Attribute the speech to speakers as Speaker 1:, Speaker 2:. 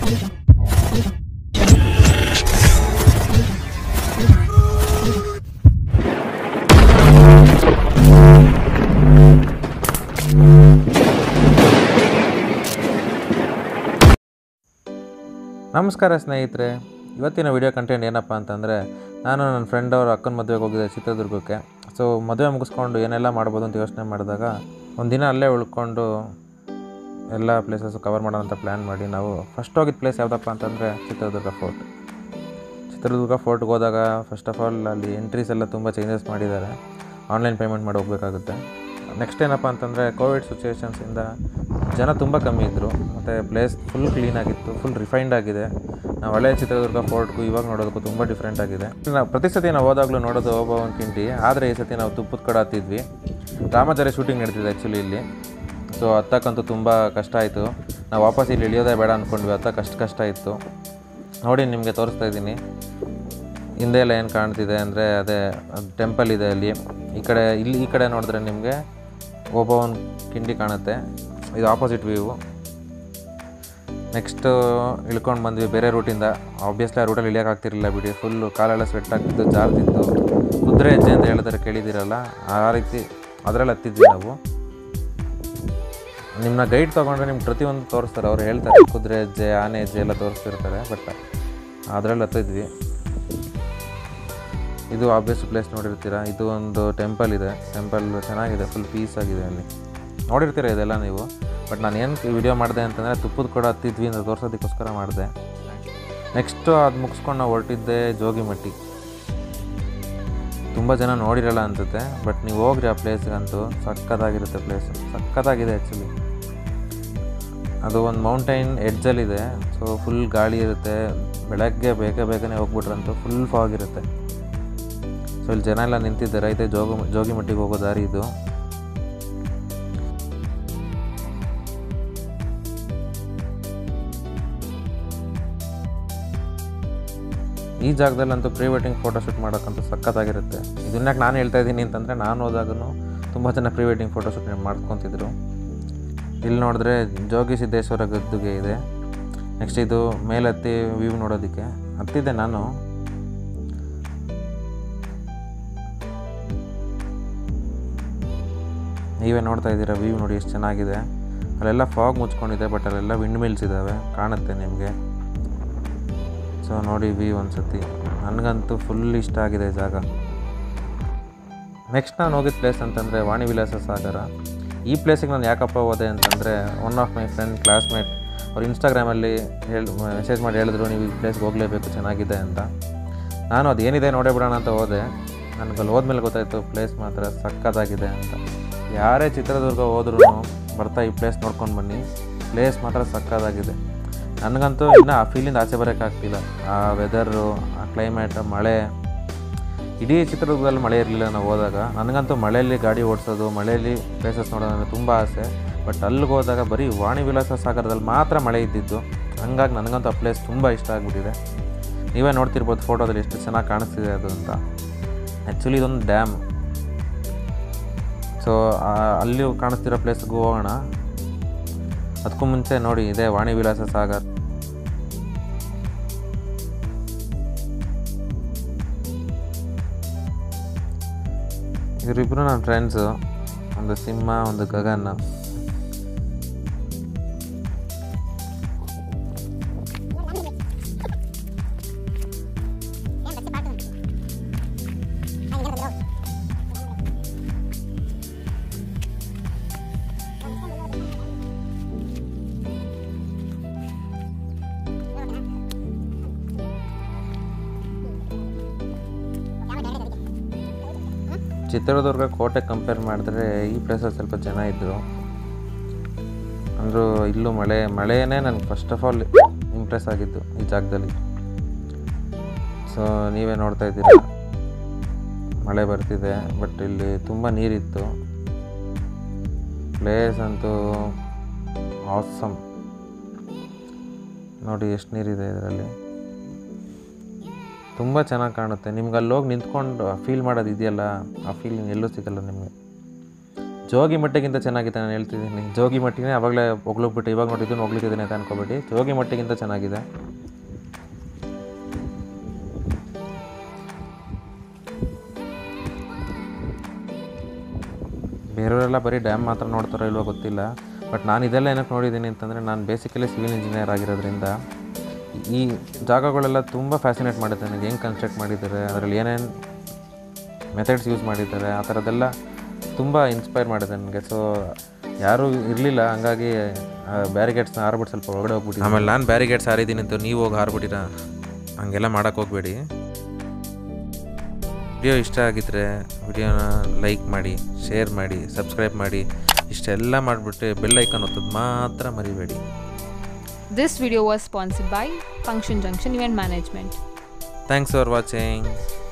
Speaker 1: ನಮಸ್ಕಾರ ಸ್ನೇಹಿತರೆ ಇವತ್ತಿನ ವಿಡಿಯೋ ಕಂಟೆಂಟ್ ಏನಪ್ಪ ಅಂತಂದರೆ ನಾನು ನನ್ನ ಫ್ರೆಂಡ್ ಅವ್ರ ಅಕ್ಕನ ಮದುವೆಗೆ ಹೋಗಿದ್ದೆ ಚಿತ್ರದುರ್ಗಕ್ಕೆ ಸೊ ಮದುವೆ ಮುಗಿಸ್ಕೊಂಡು ಏನೆಲ್ಲ ಮಾಡ್ಬೋದು ಅಂತ ಯೋಚನೆ ಮಾಡಿದಾಗ ಒಂದಿನ ಅಲ್ಲೇ ಉಳ್ಕೊಂಡು ಎಲ್ಲ ಪ್ಲೇಸಸ್ಸು ಕವರ್ ಮಾಡೋಣ ಅಂತ ಪ್ಲ್ಯಾನ್ ಮಾಡಿ ನಾವು ಫಸ್ಟ್ ಹೋಗಿದ್ದ ಪ್ಲೇಸ್ ಯಾವುದಪ್ಪ ಅಂತಂದರೆ ಚಿತ್ರದುರ್ಗ ಫೋರ್ಟ್ ಚಿತ್ರದುರ್ಗ ಫೋರ್ಟ್ಗೆ ಹೋದಾಗ ಫಸ್ಟ್ ಆಫ್ ಆಲ್ ಅಲ್ಲಿ ಎಂಟ್ರೀಸ್ ಎಲ್ಲ ತುಂಬ ಚೇಂಜಸ್ ಮಾಡಿದ್ದಾರೆ ಆನ್ಲೈನ್ ಪೇಮೆಂಟ್ ಮಾಡಿ ಹೋಗಬೇಕಾಗುತ್ತೆ ನೆಕ್ಸ್ಟ್ ಏನಪ್ಪ ಅಂತಂದರೆ ಕೋವಿಡ್ ಸಿಚುವೇಶನ್ಸಿಂದ ಜನ ತುಂಬ ಕಮ್ಮಿ ಇದ್ದರು ಮತ್ತು ಪ್ಲೇಸ್ ಫುಲ್ ಕ್ಲೀನಾಗಿತ್ತು ಫುಲ್ ರಿಫೈನ್ಡ್ ಆಗಿದೆ ನಾವು ಹಳೆ ಚಿತ್ರದುರ್ಗ ಫೋರ್ಟ್ಗೂ ಇವಾಗ ನೋಡೋದಕ್ಕೂ ತುಂಬ ಡಿಫ್ರೆಂಟ್ ಆಗಿದೆ ನಾವು ಪ್ರತಿ ಸತಿ ನಾವು ಹೋದಾಗಲೂ ನೋಡೋದು ಓಬವ್ವನ ಕಿಂಡಿ ಆದರೆ ಈ ಸತಿ ನಾವು ತುಪ್ಪದ ಕಡೆ ಹತ್ತಿದ್ವಿ ರಾಮಾಚಾರ್ಯ ಶೂಟಿಂಗ್ ನಡೀತಿದೆ ಆ್ಯಕ್ಚುಲಿ ಇಲ್ಲಿ ಸೊ ಹತ್ತಕ್ಕಂತೂ ತುಂಬ ಕಷ್ಟ ಆಯಿತು ನಾವು ವಾಪಸ್ ಇಲ್ಲಿ ಇಳಿಯೋದೇ ಬೇಡ ಅಂದ್ಕೊಂಡ್ವಿ ಹತ್ತಕ್ಕೆ ಅಷ್ಟು ಕಷ್ಟ ಇತ್ತು ನೋಡಿ ನಿಮಗೆ ತೋರಿಸ್ತಾ ಇದ್ದೀನಿ ಹಿಂದೆ ಎಲ್ಲ ಏನು ಕಾಣ್ತಿದೆ ಅಂದರೆ ಅದೇ ಟೆಂಪಲ್ ಇದೆ ಅಲ್ಲಿ ಈ ಕಡೆ ಇಲ್ಲಿ ಈ ಕಡೆ ನೋಡಿದ್ರೆ ನಿಮಗೆ ಒಬ್ಬವನ್ ಕಿಂಡಿ ಕಾಣುತ್ತೆ ಇದು ಆಪೋಸಿಟ್ ವ್ಯೂ ನೆಕ್ಸ್ಟು ಇಳ್ಕೊಂಡು ಬಂದ್ವಿ ಬೇರೆ ರೂಟಿಂದ ಆಬ್ವಿಯಸ್ಲಿ ಆ ರೂಟಲ್ಲಿ ಇಳಿಯೋಕ್ಕಾಗ್ತಿರಲಿಲ್ಲ ಬಿಡಿ ಫುಲ್ಲು ಕಾಲೆಲ್ಲ ಸ್ವೆಟ್ ಆಗ್ತಿತ್ತು ಜಾರ್ತಿತ್ತು ಕುದುರೆ ಹೆಜ್ಜೆ ಅಂತ ಹೇಳಿದ್ರೆ ಕೇಳಿದ್ದೀರಲ್ಲ ಆ ರೀತಿ ಅದರಲ್ಲಿ ಹತ್ತಿದ್ವಿ ನಾವು ನಿಮ್ಮನ್ನ ಗೈಡ್ ತೊಗೊಂಡ್ರೆ ನಿಮ್ಗೆ ಪ್ರತಿಯೊಂದು ತೋರಿಸ್ತಾರೆ ಅವ್ರು ಹೇಳ್ತಾರೆ ಕುದುರೆ ಹೆಜ್ಜೆ ಆನೆ ಹೆಜ್ಜೆ ಎಲ್ಲ ತೋರಿಸ್ತಿರ್ತಾರೆ ಬಟ್ ಅದರಲ್ಲಿ ಹತ್ತಿದ್ವಿ ಇದು ಆಬ್ವಿಯಸ್ ಪ್ಲೇಸ್ ನೋಡಿರ್ತೀರ ಇದು ಒಂದು ಟೆಂಪಲ್ ಇದೆ ಟೆಂಪಲ್ ಚೆನ್ನಾಗಿದೆ ಫುಲ್ ಪೀಸ್ ಆಗಿದೆ ಅಲ್ಲಿ ನೋಡಿರ್ತೀರ ಇದೆಲ್ಲ ನೀವು ಬಟ್ ನಾನು ಏನು ವಿಡಿಯೋ ಮಾಡಿದೆ ಅಂತಂದರೆ ತುಪ್ಪದ ಕೂಡ ಹತ್ತಿದ್ವಿ ಅಂತ ತೋರ್ಸೋದಕ್ಕೋಸ್ಕರ ಮಾಡಿದೆ ನೆಕ್ಸ್ಟು ಅದು ಮುಗಿಸ್ಕೊಂಡು ನಾವು ಹೊರಟಿದ್ದೆ ಜೋಗಿಮಟ್ಟಿ ತುಂಬ ಜನ ನೋಡಿರಲ್ಲ ಅನ್ಸುತ್ತೆ ಬಟ್ ನೀವು ಹೋಗ್ರಿ ಆ ಪ್ಲೇಸ್ಗಂತೂ ಸಖತ್ತಾಗಿರುತ್ತೆ ಪ್ಲೇಸು ಸಖತ್ತಾಗಿದೆ ಆ್ಯಕ್ಚುಲಿ ಅದು ಒಂದು ಮೌಂಟೈನ್ ಎಡ್ಜಲ್ಲಿದೆ ಸೊ ಫುಲ್ ಗಾಳಿ ಇರುತ್ತೆ ಬೆಳಗ್ಗೆ ಬೇಗ ಬೇಗನೆ ಹೋಗ್ಬಿಟ್ರಂತೂ ಫುಲ್ ಫಾಗ್ ಇರುತ್ತೆ ಸೊ ಇಲ್ಲಿ ಜನ ಎಲ್ಲ ನಿಂತಿದ್ದಾರೆ ಇದೆ ಜೋಗ ಜೋಗಿಮಟ್ಟಿಗೆ ಹೋಗೋ ದಾರಿ ಇದು ಈ ಜಾಗದಲ್ಲಂತೂ ಪ್ರೀ ವೆಡ್ಡಿಂಗ್ ಫೋಟೋಶೂಟ್ ಮಾಡೋಕ್ಕಂತೂ ಸಖತ್ತಾಗಿರುತ್ತೆ ಇದನ್ನ ನಾನು ಹೇಳ್ತಾ ಇದ್ದೀನಿ ಅಂತಂದರೆ ನಾನು ಹೋದಾಗೂ ತುಂಬ ಜನ ಪ್ರೀ ವೆಡ್ಡಿಂಗ್ ಫೋಟೋಶೂಟ್ ಮಾಡ್ಕೊತಿದ್ರು ಇಲ್ಲಿ ನೋಡಿದ್ರೆ ಜೋಗಿ ಸಿದ್ದೇಶ್ವರ ಗದ್ದುಗೆ ಇದೆ ನೆಕ್ಸ್ಟ್ ಇದು ಮೇಲತ್ತಿ ವ್ಯೂ ನೋಡೋದಕ್ಕೆ ಹತ್ತಿದ್ದೆ ನಾನು ನೀವೇ ನೋಡ್ತಾ ಇದ್ದೀರಾ ವ್ಯೂ ನೋಡಿ ಎಷ್ಟು ಚೆನ್ನಾಗಿದೆ ಅಲ್ಲೆಲ್ಲ ಫಾಗ್ ಮುಚ್ಕೊಂಡಿದೆ ಬಟ್ ಅಲ್ಲೆಲ್ಲ ವಿಂಡ್ ಮಿಲ್ಸ್ ಇದ್ದಾವೆ ಕಾಣುತ್ತೆ ನಿಮಗೆ ಸೊ ನೋಡಿ ವ್ಯೂ ಒಂದ್ಸತಿ ನನಗಂತೂ ಫುಲ್ ಇಷ್ಟ ಆಗಿದೆ ಜಾಗ ನೆಕ್ಸ್ಟ್ ನಾನು ಹೋಗಿದ್ದ ಪ್ಲೇಸ್ ಅಂತಂದರೆ ವಾಣಿ ವಿಲಾಸ ಸಾಗರ ಈ ಪ್ಲೇಸಿಗೆ ನಾನು ಯಾಕಪ್ಪ ಹೋದೆ ಅಂತಂದರೆ one of my friend classmate ಅವ್ರು ಇನ್ಸ್ಟಾಗ್ರಾಮಲ್ಲಿ ಹೇಳಿ ಮೆಸೇಜ್ ಮಾಡಿ ಹೇಳಿದ್ರು ನೀವು ಈ ಪ್ಲೇಸ್ಗೆ ಹೋಗಲೇಬೇಕು ಚೆನ್ನಾಗಿದೆ ಅಂತ ನಾನು ಅದು ಏನಿದೆ ನೋಡೇ ಬಿಡೋಣ ಅಂತ ಹೋದೆ ನನಗೆ ಅಲ್ಲಿ ಹೋದ್ಮೇಲೆ ಗೊತ್ತಾಯಿತು ಪ್ಲೇಸ್ ಮಾತ್ರ ಸಖತ್ತಾಗಿದೆ ಅಂತ ಯಾರೇ ಚಿತ್ರದುರ್ಗ ಹೋದ್ರೂ ಬರ್ತಾ ಈ ಪ್ಲೇಸ್ ನೋಡ್ಕೊಂಡು ಬನ್ನಿ ಪ್ಲೇಸ್ ಮಾತ್ರ ಸಖತ್ತಾಗಿದೆ ನನಗಂತೂ ಇನ್ನೂ ಆ ಫೀಲಿಂದ ಆಚೆ ಬರೋಕ್ಕಾಗ್ತಿಲ್ಲ ಆ ವೆದರು ಆ ಕ್ಲೈಮೇಟ್ ಮಳೆ ಇಡೀ ಚಿತ್ರದುರ್ಗದಲ್ಲಿ ಮಳೆ ಇರಲಿಲ್ಲ ನಾವು ಹೋದಾಗ ನನಗಂತೂ ಮಳೆಯಲ್ಲಿ ಗಾಡಿ ಓಡಿಸೋದು ಮಳೆಯಲ್ಲಿ ಪ್ಲೇಸಸ್ ನೋಡೋದಂದ್ರೆ ತುಂಬ ಆಸೆ ಬಟ್ ಅಲ್ಲಿಗೆ ಹೋದಾಗ ಬರೀ ವಾಣಿ ವಿಲಾಸ ಸಾಗರದಲ್ಲಿ ಮಾತ್ರ ಮಳೆ ಇದ್ದಿದ್ದು ಹಂಗಾಗಿ ನನಗಂತೂ ಆ ಪ್ಲೇಸ್ ತುಂಬ ಇಷ್ಟ ಆಗಿಬಿಟ್ಟಿದೆ ನೀವೇ ನೋಡ್ತಿರ್ಬೋದು ಫೋಟೋದಲ್ಲಿ ಎಷ್ಟು ಚೆನ್ನಾಗಿ ಕಾಣಿಸ್ತಿದೆ ಅದು ಅಂತ ಆ್ಯಕ್ಚುಲಿ ಇದೊಂದು ಡ್ಯಾಮ್ ಸೊ ಅಲ್ಲಿ ಕಾಣಿಸ್ತಿರೋ ಪ್ಲೇಸ್ಗೂ ಹೋಗೋಣ ಅದಕ್ಕೂ ಮುಂಚೆ ನೋಡಿ ಇದೆ ವಾಣಿ ವಿಲಾಸ ಸಾಗರ್ ಇವರಿಬ್ಬರು ನನ್ನ ಫ್ರೆಂಡ್ಸು ಒಂದು ಸಿಂಹ ಒಂದು ಗಗನ್ ಚಿತ್ರದುರ್ಗ ಕೋಟೆ ಕಂಪೇರ್ ಮಾಡಿದ್ರೆ ಈ ಪ್ಲೇಸಲ್ಲಿ ಸ್ವಲ್ಪ ಜನ ಇದ್ದರು ಅಂದರೂ ಇಲ್ಲೂ ಮಳೆ ಮಳೆಯೇ ನನಗೆ ಫಸ್ಟ್ ಆಫ್ ಆಲ್ ಇಂಪ್ರೆಸ್ ಆಗಿದ್ದು ಈ ಜಾಗದಲ್ಲಿ ಸೊ ನೀವೇ ನೋಡ್ತಾ ಇದ್ದೀರಾ ಮಳೆ ಬರ್ತಿದೆ ಬಟ್ ಇಲ್ಲಿ ತುಂಬ ನೀರಿತ್ತು ಪ್ಲೇಸ್ ಅಂತೂ ಆಸಮ್ ನೋಡಿ ಎಷ್ಟು ನೀರಿದೆ ಇದರಲ್ಲಿ ತುಂಬ ಚೆನ್ನಾಗಿ ಕಾಣುತ್ತೆ ನಿಮ್ಗೆ ಅಲ್ಲಿ ಹೋಗಿ ನಿಂತ್ಕೊಂಡು ಫೀಲ್ ಮಾಡೋದು ಇದೆಯಲ್ಲ ಆ ಫೀಲಿಂಗ್ ಎಲ್ಲೂ ಸಿಗಲ್ಲ ನಿಮಗೆ ಜೋಗಿ ಮಟ್ಟಿಗಿಂತ ಚೆನ್ನಾಗಿದೆ ನಾನು ಹೇಳ್ತಿದ್ದೀನಿ ಜೋಗಿ ಮಟ್ಟಿಗೆ ಆವಾಗಲೇ ಹೊಗ್ಲೋಗ್ಬಿಟ್ಟು ಇವಾಗ ನೋಡಿದ್ದು ಹೋಗ್ಲಿಕ್ಕಿದ್ದೀನಿ ಅಂತ ಅನ್ಕೋಬೇಡಿ ಜೋಗಿ ಮಟ್ಟಿಗಿಂತ ಚೆನ್ನಾಗಿದೆ ಬೇರೆಯವರೆಲ್ಲ ಬರೀ ಡ್ಯಾಮ್ ಮಾತ್ರ ನೋಡ್ತಾರೋ ಇಲ್ವೋ ಗೊತ್ತಿಲ್ಲ ಬಟ್ ನಾನು ಇದೆಲ್ಲ ಏನಕ್ಕೆ ನೋಡಿದ್ದೀನಿ ಅಂತಂದರೆ ನಾನು ಬೇಸಿಕಲಿ ಸಿವಿಲ್ ಇಂಜಿನಿಯರ್ ಆಗಿರೋದ್ರಿಂದ ಈ ಜಾಗಗಳೆಲ್ಲ ತುಂಬ ಫ್ಯಾಸಿನೇಟ್ ಮಾಡುತ್ತೆ ನನಗೆ ಹೆಂಗೆ ಕನ್ಸ್ಟ್ರಕ್ಟ್ ಮಾಡಿದ್ದಾರೆ ಅದರಲ್ಲಿ ಏನೇನು ಮೆಥಡ್ಸ್ ಯೂಸ್ ಮಾಡಿದ್ದಾರೆ ಆ ಥರದ್ದೆಲ್ಲ ತುಂಬ ಇನ್ಸ್ಪೈರ್ ಮಾಡಿದೆ ನನಗೆ ಸೊ ಯಾರೂ ಇರಲಿಲ್ಲ ಹಂಗಾಗಿ ಬ್ಯಾರಿಗೇಡ್ಸ್ನ ಹಾರ್ಬಿಟ್ಟು ಸ್ವಲ್ಪ ಒಳಗಡೆ ಹೋಗ್ಬಿಟ್ಟು ಆಮೇಲೆ ನಾನು ಬ್ಯಾರಿಗೇಡ್ಸ್ ಹಾರಿದ್ದೀನಿ ಅಂತ ನೀವು ಹೋಗಿ ಹಾರ್ಬಿಟ್ಟಿರ ಹಂಗೆಲ್ಲ ಮಾಡೋಕ್ಕೆ ಹೋಗಬೇಡಿ ವಿಡಿಯೋ ಇಷ್ಟ ಆಗಿದ್ದರೆ ವಿಡಿಯೋನ ಲೈಕ್ ಮಾಡಿ ಶೇರ್ ಮಾಡಿ ಸಬ್ಸ್ಕ್ರೈಬ್ ಮಾಡಿ ಇಷ್ಟೆಲ್ಲ ಮಾಡಿಬಿಟ್ಟು ಬೆಲ್ ಐಕಾನ್ ಒತ್ತೋದು ಮಾತ್ರ ಮರಿಬೇಡಿ
Speaker 2: This video was sponsored by Function Junction Event Management.
Speaker 1: Thanks for watching